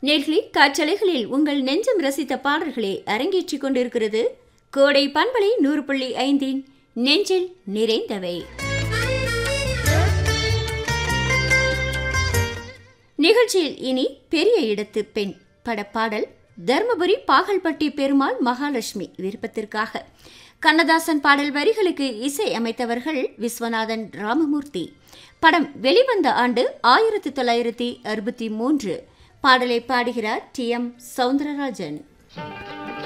நேர்களை காற்றலைகளில் உங்கள் நெஞ்சம் ரசித்த பாடல்களை அரங்கேற்றிக் கொண்டிருக்கிறது கோடை பண்பலை நூறு புள்ளி ஐந்தின் நெஞ்சில் நிறைந்தவை நிகழ்ச்சியில் இனி பெரிய இடத்து பெண் படப்பாடல் தர்மபுரி பாகல்பட்டி பெருமாள் மகாலட்சுமி விருப்பத்திற்காக கண்ணதாசன் பாடல் வரிகளுக்கு இசை அமைத்தவர்கள் விஸ்வநாதன் ராமமூர்த்தி படம் வெளிவந்த ஆண்டு ஆயிரத்தி தொள்ளாயிரத்தி அறுபத்தி மூன்று பாடலை பாடுகிறார் டி எம் சவுந்தரராஜன்